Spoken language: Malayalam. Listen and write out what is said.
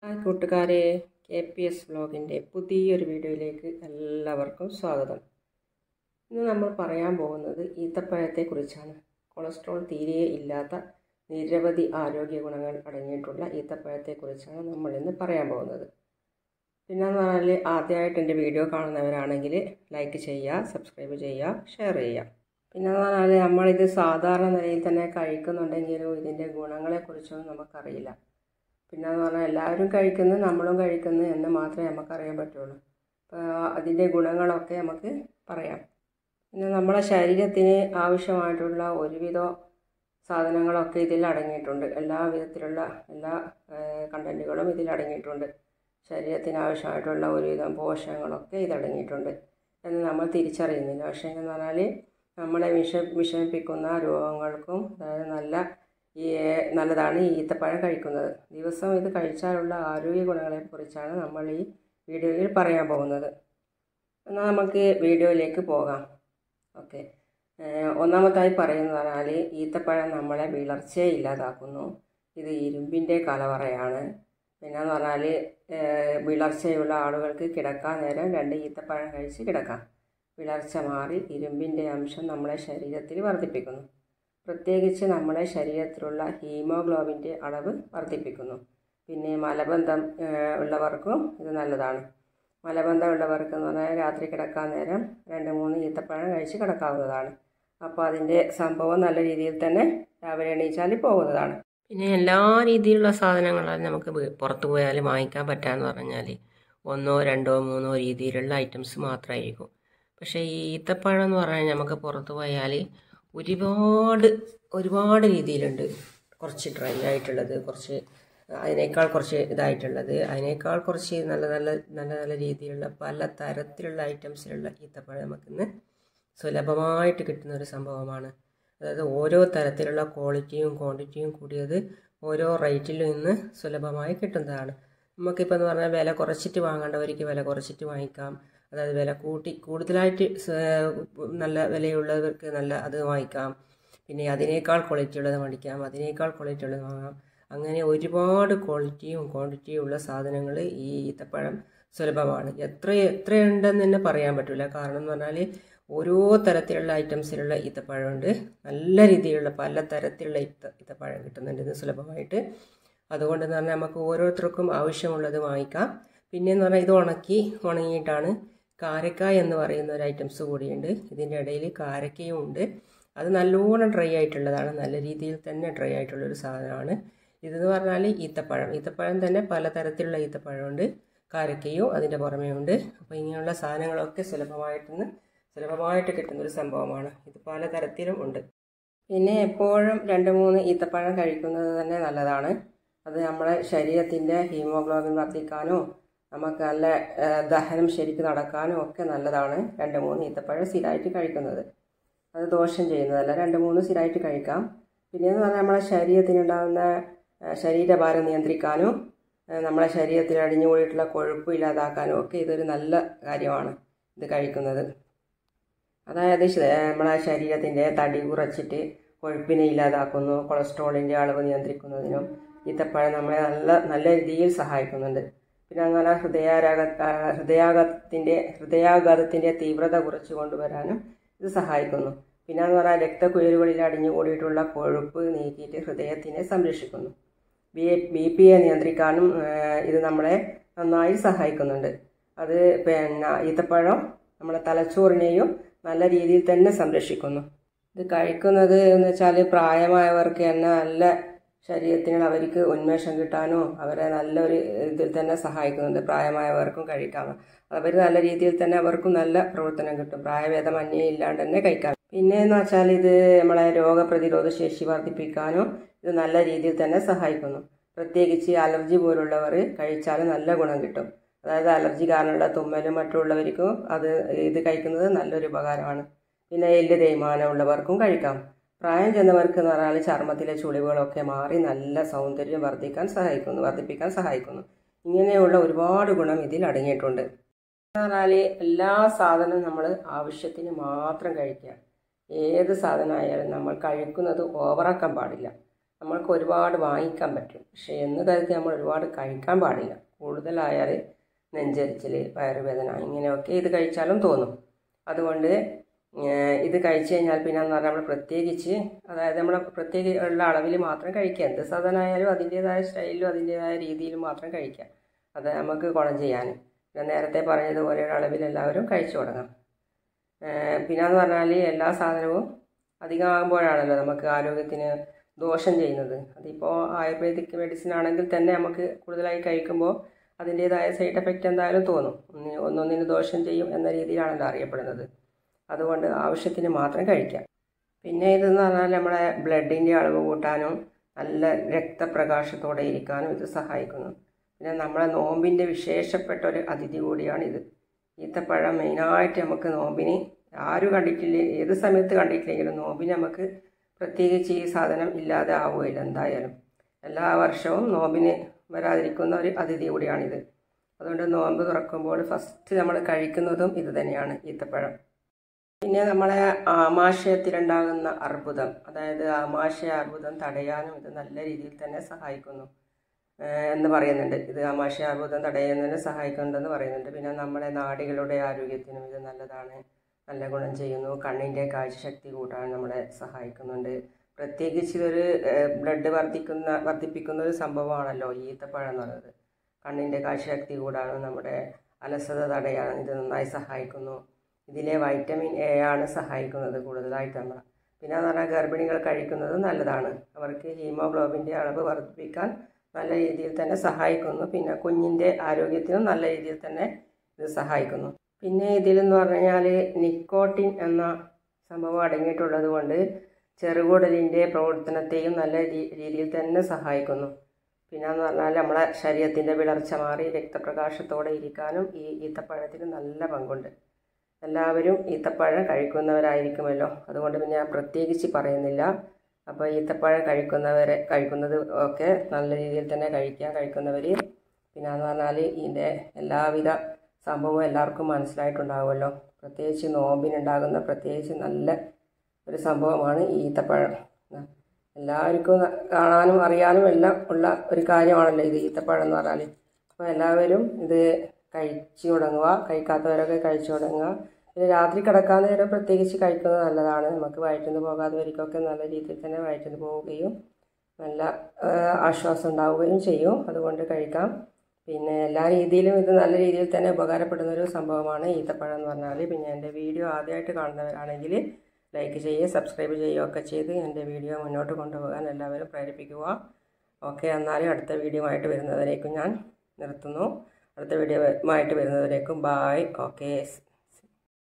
ഹായ് കൂട്ടുകാരെ കെ പി എസ് വ്ലോഗിൻ്റെ പുതിയൊരു വീഡിയോയിലേക്ക് എല്ലാവർക്കും സ്വാഗതം ഇന്ന് നമ്മൾ പറയാൻ പോകുന്നത് ഈത്തപ്പഴത്തെക്കുറിച്ചാണ് കൊളസ്ട്രോൾ തീരെ ഇല്ലാത്ത നിരവധി ആരോഗ്യ ഗുണങ്ങൾ അടങ്ങിയിട്ടുള്ള ഈത്തപ്പഴത്തെക്കുറിച്ചാണ് നമ്മൾ ഇന്ന് പറയാൻ പോകുന്നത് പിന്നെന്ന് പറഞ്ഞാൽ ആദ്യമായിട്ട് എൻ്റെ വീഡിയോ കാണുന്നവരാണെങ്കിൽ ലൈക്ക് ചെയ്യുക സബ്സ്ക്രൈബ് ചെയ്യുക ഷെയർ ചെയ്യുക പിന്നെന്ന് പറഞ്ഞാൽ നമ്മളിത് സാധാരണ നിലയിൽ തന്നെ കഴിക്കുന്നുണ്ടെങ്കിലും ഇതിൻ്റെ ഗുണങ്ങളെക്കുറിച്ചൊന്നും നമുക്കറിയില്ല പിന്നെന്ന് പറഞ്ഞാൽ എല്ലാവരും കഴിക്കുന്നു നമ്മളും കഴിക്കുന്നു എന്ന് മാത്രമേ നമുക്കറിയാൻ പറ്റുള്ളൂ അപ്പോൾ അതിൻ്റെ ഗുണങ്ങളൊക്കെ നമുക്ക് പറയാം പിന്നെ നമ്മളെ ശരീരത്തിന് ആവശ്യമായിട്ടുള്ള ഒരുവിധ സാധനങ്ങളൊക്കെ ഇതിൽ അടങ്ങിയിട്ടുണ്ട് എല്ലാ വിധത്തിലുള്ള എല്ലാ കണ്ടൻറ്റുകളും ഇതിൽ അടങ്ങിയിട്ടുണ്ട് ശരീരത്തിന് ആവശ്യമായിട്ടുള്ള ഒരുവിധം പോഷകങ്ങളൊക്കെ ഇതടങ്ങിയിട്ടുണ്ട് എന്ന് നമ്മൾ തിരിച്ചറിയുന്നില്ല പക്ഷേ എന്ന് പറഞ്ഞാൽ നമ്മളെ വിഷ വിഷമിപ്പിക്കുന്ന രോഗങ്ങൾക്കും അതായത് നല്ല ഈ നല്ലതാണ് ഈ ഈത്തപ്പഴം കഴിക്കുന്നത് ദിവസം ഇത് കഴിച്ചാലുള്ള ആരോഗ്യ ഗുണങ്ങളെക്കുറിച്ചാണ് നമ്മൾ ഈ വീഡിയോയിൽ പറയാൻ പോകുന്നത് എന്നാൽ നമുക്ക് വീഡിയോയിലേക്ക് പോകാം ഓക്കെ ഒന്നാമതായി പറയുന്നത് പറഞ്ഞാൽ ഈത്തപ്പഴം നമ്മളെ വിളർച്ചയെ ഇല്ലാതാക്കുന്നു ഇത് ഇരുമ്പിൻ്റെ കലവറയാണ് പിന്നെന്ന് പറഞ്ഞാൽ വിളർച്ചയുള്ള ആളുകൾക്ക് കിടക്കാൻ നേരം രണ്ട് ഈത്തപ്പഴം കഴിച്ച് കിടക്കാം വിളർച്ച മാറി ഇരുമ്പിൻ്റെ അംശം നമ്മളെ ശരീരത്തിൽ വർദ്ധിപ്പിക്കുന്നു പ്രത്യേകിച്ച് നമ്മുടെ ശരീരത്തിലുള്ള ഹീമോഗ്ലോബിൻ്റെ അളവ് വർദ്ധിപ്പിക്കുന്നു പിന്നെ മലബന്ധം ഉള്ളവർക്കും ഇത് നല്ലതാണ് മലബന്ധം ഉള്ളവർക്ക് എന്ന് പറഞ്ഞാൽ രാത്രി കിടക്കാൻ നേരം രണ്ട് മൂന്ന് ഈത്തപ്പഴം കഴിച്ച് കിടക്കാവുന്നതാണ് അപ്പോൾ അതിൻ്റെ സംഭവം നല്ല രീതിയിൽ തന്നെ രാവിലെ എണീച്ചാൽ പോകുന്നതാണ് പിന്നെ എല്ലാ രീതിയിലുള്ള സാധനങ്ങളും നമുക്ക് പുറത്തു പോയാൽ വാങ്ങിക്കാൻ പറ്റാന്ന് പറഞ്ഞാൽ ഒന്നോ രണ്ടോ മൂന്നോ രീതിയിലുള്ള ഐറ്റംസ് മാത്രമായിരിക്കും പക്ഷേ ഈ ഈത്തപ്പഴം എന്ന് പറഞ്ഞാൽ നമുക്ക് പുറത്തു പോയാൽ ഒരുപാട് ഒരുപാട് രീതിയിലുണ്ട് കുറച്ച് ഡ്രൈ ആയിട്ടുള്ളത് കുറച്ച് അതിനേക്കാൾ കുറച്ച് ഇതായിട്ടുള്ളത് അതിനേക്കാൾ കുറച്ച് നല്ല നല്ല നല്ല നല്ല രീതിയിലുള്ള പല തരത്തിലുള്ള ഐറ്റംസിലുള്ള ഈത്തപ്പഴം നമുക്കിന്ന് സുലഭമായിട്ട് കിട്ടുന്ന ഒരു സംഭവമാണ് അതായത് ഓരോ തരത്തിലുള്ള ക്വാളിറ്റിയും ക്വാണ്ടിറ്റിയും കൂടിയത് ഓരോ റേറ്റിലും ഇന്ന് സുലഭമായി കിട്ടുന്നതാണ് നമുക്കിപ്പോൾ എന്ന് പറഞ്ഞാൽ വില കുറച്ചിട്ട് വാങ്ങേണ്ടവർക്ക് വില കുറച്ചിട്ട് വാങ്ങിക്കാം അതായത് വില കൂട്ടി കൂടുതലായിട്ട് നല്ല വിലയുള്ളവർക്ക് നല്ല അത് വാങ്ങിക്കാം പിന്നെ അതിനേക്കാൾ ക്വാളിറ്റി ഉള്ളത് മേടിക്കാം അതിനേക്കാൾ ക്വാളിറ്റി ഉള്ളത് വാങ്ങാം അങ്ങനെ ഒരുപാട് ക്വാളിറ്റിയും ക്വാണ്ടിറ്റിയും ഉള്ള സാധനങ്ങൾ ഈ ഈത്തപ്പഴം സുലഭമാണ് എത്ര എത്രയുണ്ടെന്ന് തന്നെ പറയാൻ പറ്റില്ല കാരണം എന്ന് പറഞ്ഞാൽ ഓരോ തരത്തിലുള്ള ഐറ്റംസിലുള്ള ഈത്തപ്പഴമുണ്ട് നല്ല രീതിയിലുള്ള പല തരത്തിലുള്ള ഈത്ത ഈത്തപ്പഴം കിട്ടുന്നുണ്ട് ഇത് സുലഭമായിട്ട് അതുകൊണ്ട് എന്ന് പറഞ്ഞാൽ നമുക്ക് ഓരോരുത്തർക്കും ആവശ്യമുള്ളത് വാങ്ങിക്കാം പിന്നെ എന്ന് പറഞ്ഞാൽ ഇത് ഉണക്കി ഉണങ്ങിയിട്ടാണ് കാരക്ക എന്ന് പറയുന്ന ഒരു ഐറ്റംസ് കൂടിയുണ്ട് ഇതിൻ്റെ ഇടയിൽ കാരക്കയും ഉണ്ട് അത് നല്ലോണം ഡ്രൈ ആയിട്ടുള്ളതാണ് നല്ല രീതിയിൽ തന്നെ ഡ്രൈ ആയിട്ടുള്ള ഒരു സാധനമാണ് ഇതെന്ന് പറഞ്ഞാൽ ഈത്തപ്പഴം ഈത്തപ്പഴം തന്നെ പലതരത്തിലുള്ള ഈത്തപ്പഴമുണ്ട് കാരക്കയും അതിൻ്റെ പുറമേ ഉണ്ട് അപ്പോൾ ഇങ്ങനെയുള്ള സാധനങ്ങളൊക്കെ സുലഭമായിട്ടൊന്ന് സുലഭമായിട്ട് കിട്ടുന്ന ഒരു സംഭവമാണ് ഇത് പലതരത്തിലും ഉണ്ട് പിന്നെ എപ്പോഴും രണ്ട് മൂന്ന് ഈത്തപ്പഴം കഴിക്കുന്നത് തന്നെ നല്ലതാണ് അത് നമ്മുടെ ശരീരത്തിൻ്റെ ഹീമോഗ്ലോബിൻ വർദ്ധിക്കാനും നമുക്ക് നല്ല ദഹനം ശരിക്ക് നടക്കാനും ഒക്കെ നല്ലതാണ് രണ്ട് മൂന്ന് ഈത്തപ്പഴം സ്ഥിരമായിട്ട് കഴിക്കുന്നത് അത് ദോഷം ചെയ്യുന്നതല്ല രണ്ട് മൂന്ന് സ്ഥിരമായിട്ട് കഴിക്കാം പിന്നെയെന്ന് പറഞ്ഞാൽ നമ്മുടെ ശരീരത്തിനുണ്ടാകുന്ന ശരീരഭാരം നിയന്ത്രിക്കാനും നമ്മളെ ശരീരത്തിൽ അടിഞ്ഞുകൂടിയിട്ടുള്ള കൊഴുപ്പ് ഇല്ലാതാക്കാനും ഒക്കെ ഇതൊരു നല്ല കാര്യമാണ് ഇത് കഴിക്കുന്നത് അതായത് നമ്മളെ ശരീരത്തിൻ്റെ തടി കുറച്ചിട്ട് കൊഴുപ്പിനെ ഇല്ലാതാക്കുന്നു കൊളസ്ട്രോളിൻ്റെ അളവ് നിയന്ത്രിക്കുന്നതിനും ഈത്തപ്പഴം നമ്മളെ നല്ല നല്ല രീതിയിൽ സഹായിക്കുന്നുണ്ട് പിന്നെ അങ്ങനെ ഹൃദയാരാഗ ഹൃദയാഘാതത്തിൻ്റെ ഹൃദയാഘാതത്തിൻ്റെ തീവ്രത കുറച്ച് കൊണ്ടുവരാനും ഇത് സഹായിക്കുന്നു പിന്നെ എന്ന് പറഞ്ഞാൽ രക്തക്കുഴലുകളിൽ അടിഞ്ഞുകൂടിയിട്ടുള്ള കൊഴുപ്പ് നീക്കിയിട്ട് ഹൃദയത്തിനെ സംരക്ഷിക്കുന്നു ബി ബി പിയെ നിയന്ത്രിക്കാനും ഇത് നമ്മളെ നന്നായി സഹായിക്കുന്നുണ്ട് അത് പിന്നെ ഈത്തപ്പഴം നമ്മളെ തലച്ചോറിനെയും നല്ല രീതിയിൽ തന്നെ സംരക്ഷിക്കുന്നു ഇത് കഴിക്കുന്നത് എന്ന് വെച്ചാൽ പ്രായമായവർക്ക് തന്നെ നല്ല ശരീരത്തിന് അവർക്ക് ഉന്മേഷം കിട്ടാനും അവരെ നല്ലൊരു ഇതിൽ തന്നെ സഹായിക്കുന്നുണ്ട് പ്രായമായവർക്കും കഴിക്കാം അവർ നല്ല രീതിയിൽ തന്നെ അവർക്കും നല്ല പ്രവർത്തനം കിട്ടും പ്രായഭേദമന്യേ ഇല്ലാണ്ട് തന്നെ കഴിക്കാം പിന്നെ എന്ന് വെച്ചാൽ ഇത് നമ്മളെ രോഗപ്രതിരോധ ശേഷി വർദ്ധിപ്പിക്കാനും ഇത് നല്ല രീതിയിൽ തന്നെ സഹായിക്കുന്നു പ്രത്യേകിച്ച് അലർജി പോലുള്ളവർ കഴിച്ചാൽ നല്ല ഗുണം കിട്ടും അതായത് അലർജി കാരണമുള്ള തുമ്മലും മറ്റുള്ളവർക്കും അത് ഇത് കഴിക്കുന്നത് നല്ലൊരു ഉപകാരമാണ് പിന്നെ എല്ല് തേയ്മാനം ഉള്ളവർക്കും കഴിക്കാം പ്രായം ചെന്നവർക്ക് എന്ന് പറഞ്ഞാൽ ചർമ്മത്തിലെ ചുളിവുകളൊക്കെ മാറി നല്ല സൗന്ദര്യം വർദ്ധിക്കാൻ സഹായിക്കുന്നു വർദ്ധിപ്പിക്കാൻ സഹായിക്കുന്നു ഇങ്ങനെയുള്ള ഒരുപാട് ഗുണം ഇതിൽ അടങ്ങിയിട്ടുണ്ട് പറഞ്ഞാൽ എല്ലാ സാധനവും നമ്മൾ ആവശ്യത്തിന് മാത്രം കഴിക്കുക ഏത് സാധനമായാലും നമ്മൾ കഴിക്കുന്നത് ഓവറാക്കാൻ പാടില്ല നമ്മൾക്ക് ഒരുപാട് വാങ്ങിക്കാൻ പറ്റും പക്ഷേ എന്ന് കരുതി നമ്മൾ ഒരുപാട് കഴിക്കാൻ പാടില്ല കൂടുതലായാൽ നെഞ്ചരിച്ചിൽ വയറുവേദന ഇങ്ങനെയൊക്കെ ഇത് കഴിച്ചാലും തോന്നും അതുകൊണ്ട് ഇത് കഴിച്ചു കഴിഞ്ഞാൽ പിന്നെ എന്ന് പറഞ്ഞാൽ നമ്മൾ പ്രത്യേകിച്ച് അതായത് നമ്മൾ പ്രത്യേക ഉള്ള അളവിൽ മാത്രം കഴിക്കുക എന്ത് സാധനമായാലും അതിൻ്റേതായ സ്റ്റൈലിലും അതിൻ്റേതായ രീതിയിലും മാത്രം കഴിക്കുക അത് നമുക്ക് ഗുണം ചെയ്യാൻ പിന്നെ നേരത്തെ പറഞ്ഞതുപോലെ ഒരു അളവിൽ എല്ലാവരും കഴിച്ചു തുടങ്ങാം പിന്നെ എന്ന് പറഞ്ഞാൽ എല്ലാ സാധനവും അധികമാകുമ്പോഴാണല്ലോ നമുക്ക് ആരോഗ്യത്തിന് ദോഷം ചെയ്യുന്നത് അതിപ്പോൾ ആയുർവേദിക് മെഡിസിൻ ആണെങ്കിൽ തന്നെ നമുക്ക് കൂടുതലായി കഴിക്കുമ്പോൾ അതിൻ്റേതായ സൈഡ് എഫക്റ്റ് എന്തായാലും തോന്നും ഒന്നൊന്നിന് ദോഷം ചെയ്യും എന്ന രീതിയിലാണല്ലോ അറിയപ്പെടുന്നത് അതുകൊണ്ട് ആവശ്യത്തിന് മാത്രം കഴിക്കാം പിന്നെ ഇതെന്ന് പറഞ്ഞാൽ നമ്മളെ ബ്ലഡിൻ്റെ അളവ് കൂട്ടാനും നല്ല രക്തപ്രകാശത്തോടെ ഇരിക്കാനും ഇത് സഹായിക്കുന്നു പിന്നെ നമ്മളെ നോമ്പിൻ്റെ വിശേഷപ്പെട്ട ഒരു അതിഥി കൂടിയാണ് ഇത് ഈത്തപ്പഴം മെയിനായിട്ട് നമുക്ക് നോമ്പിന് ആരും കണ്ടിട്ടില്ല ഏത് സമയത്ത് കണ്ടിട്ടില്ലെങ്കിലും നോമ്പിന് നമുക്ക് പ്രത്യേകിച്ച് ഈ സാധനം ഇല്ലാതെ ആവുകയില്ല എന്തായാലും എല്ലാ വർഷവും നോമ്പിന് വരാതിരിക്കുന്ന ഒരു അതിഥി കൂടിയാണിത് അതുകൊണ്ട് നോമ്പ് തുറക്കുമ്പോൾ ഫസ്റ്റ് നമ്മൾ കഴിക്കുന്നതും ഇത് തന്നെയാണ് ഈത്തപ്പഴം പിന്നെ നമ്മളെ ആമാശയത്തിലുണ്ടാകുന്ന അർബുദം അതായത് ആമാശയ അർബുദം തടയാനും ഇത് നല്ല രീതിയിൽ തന്നെ സഹായിക്കുന്നു എന്ന് പറയുന്നുണ്ട് ഇത് ആമാശയ അർബുദം തടയുന്നതിന് സഹായിക്കുന്നുണ്ടെന്ന് പറയുന്നുണ്ട് പിന്നെ നമ്മുടെ നാടികളുടെ ആരോഗ്യത്തിനും ഇത് നല്ലതാണ് നല്ല ഗുണം ചെയ്യുന്നു കണ്ണിൻ്റെ കാഴ്ചശക്തി കൂട്ടാൻ നമ്മളെ സഹായിക്കുന്നുണ്ട് പ്രത്യേകിച്ച് ഇതൊരു ബ്ലഡ് വർദ്ധിക്കുന്ന വർദ്ധിപ്പിക്കുന്ന ഒരു സംഭവമാണല്ലോ ഈത്തപ്പഴം എന്ന് പറയുന്നത് കണ്ണിൻ്റെ കാഴ്ചശക്തി കൂടാനും നമ്മുടെ അലസത തടയാനും ഇത് നന്നായി സഹായിക്കുന്നു ഇതിലെ വൈറ്റമിൻ എ ആണ് സഹായിക്കുന്നത് കൂടുതലായിട്ട് നമ്മൾ പിന്നെ എന്ന് പറഞ്ഞാൽ ഗർഭിണികൾ കഴിക്കുന്നത് നല്ലതാണ് അവർക്ക് ഹീമോഗ്ലോബിൻ്റെ അളവ് വർദ്ധിപ്പിക്കാൻ നല്ല രീതിയിൽ തന്നെ സഹായിക്കുന്നു പിന്നെ കുഞ്ഞിൻ്റെ ആരോഗ്യത്തിനും നല്ല രീതിയിൽ തന്നെ ഇത് സഹായിക്കുന്നു പിന്നെ ഇതിലെന്ന് പറഞ്ഞു കഴിഞ്ഞാൽ നിക്കോട്ടിൻ എന്ന സംഭവം അടങ്ങിയിട്ടുള്ളത് കൊണ്ട് ചെറുകുടലിൻ്റെ പ്രവർത്തനത്തെയും നല്ല രീതിയിൽ തന്നെ സഹായിക്കുന്നു പിന്നെ എന്ന് പറഞ്ഞാൽ നമ്മളെ ശരീരത്തിൻ്റെ വിളർച്ച മാറി രക്തപ്രകാശത്തോടെ ഇരിക്കാനും ഈ ഈത്തപ്പഴത്തിന് നല്ല പങ്കുണ്ട് എല്ലാവരും ഈത്തപ്പഴം കഴിക്കുന്നവരായിരിക്കുമല്ലോ അതുകൊണ്ട് പിന്നെ ഞാൻ പ്രത്യേകിച്ച് പറയുന്നില്ല അപ്പോൾ ഈത്തപ്പഴം കഴിക്കുന്നവരെ കഴിക്കുന്നത് ഒക്കെ നല്ല രീതിയിൽ തന്നെ കഴിക്കുക കഴിക്കുന്നവർ പിന്നെ എന്ന് പറഞ്ഞാൽ ഇതിൻ്റെ എല്ലാവിധ സംഭവവും എല്ലാവർക്കും മനസ്സിലായിട്ടുണ്ടാവുമല്ലോ പ്രത്യേകിച്ച് നോമ്പിനുണ്ടാകുന്ന പ്രത്യേകിച്ച് നല്ല ഒരു സംഭവമാണ് ഈ ഈത്തപ്പഴം എല്ലാവർക്കും കാണാനും അറിയാനും എല്ലാം ഉള്ള ഒരു കാര്യമാണല്ലോ ഇത് ഈത്തപ്പഴം എന്ന് പറഞ്ഞാൽ അപ്പോൾ എല്ലാവരും ഇത് കഴിച്ചു തുടങ്ങുക കഴിക്കാത്തവരൊക്കെ കഴിച്ചു തുടങ്ങുക പിന്നെ രാത്രി കിടക്കാൻ നേരം പ്രത്യേകിച്ച് കഴിക്കുന്നത് നല്ലതാണ് നമുക്ക് വയറ്റിന്ന് പോകാത്തവർക്കൊക്കെ നല്ല രീതിയിൽ തന്നെ വയറ്റിന്ന് പോവുകയും നല്ല ആശ്വാസം ഉണ്ടാവുകയും ചെയ്യും അതുകൊണ്ട് കഴിക്കാം പിന്നെ എല്ലാ രീതിയിലും ഇത് നല്ല രീതിയിൽ തന്നെ ഉപകാരപ്പെടുന്ന ഒരു സംഭവമാണ് ഈത്തപ്പഴം എന്ന് പറഞ്ഞാൽ പിന്നെ എൻ്റെ വീഡിയോ ആദ്യമായിട്ട് കാണുന്നവരാണെങ്കിൽ ലൈക്ക് ചെയ്യുക സബ്സ്ക്രൈബ് ചെയ്യുകയൊക്കെ ചെയ്ത് എൻ്റെ വീഡിയോ മുന്നോട്ട് കൊണ്ടുപോകാൻ എല്ലാവരും പ്രേരിപ്പിക്കുക ഓക്കെ എന്നാലും അടുത്ത വീഡിയോ ആയിട്ട് വരുന്നവരേക്കും ഞാൻ നിർത്തുന്നു അടുത്ത വീഡിയോ ആയിട്ട് വരുന്നവരേക്കും ബായ് ഓക്കെ